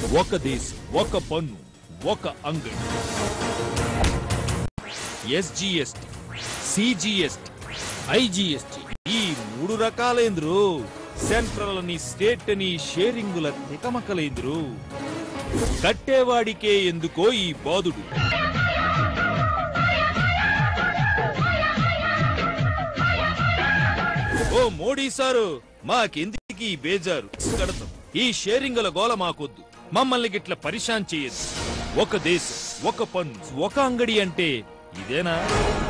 ఒక దేశం ఒక పన్ను ఒక అంగడి ఎస్జిఎస్టి సిజిఎస్టి ఐజిఎస్టి ఈ మూడు రకాలేంద్రు సెంట్రల్ అని స్టేట్ అని షేరింగుల తికమకలేంద్రు కట్టేవాడికే ఎందుకో ఈ బాదుడు ఓ మోడీ సారు మాకెందుకు ఈ బేజారు కడతాం ఈ షేరింగుల గోల మాకొద్దు మమ్మల్ని గిట్ల పరిశాన్ చేయదు ఒక దేశం ఒక పన్ను ఒక అంగడి అంటే ఇదేనా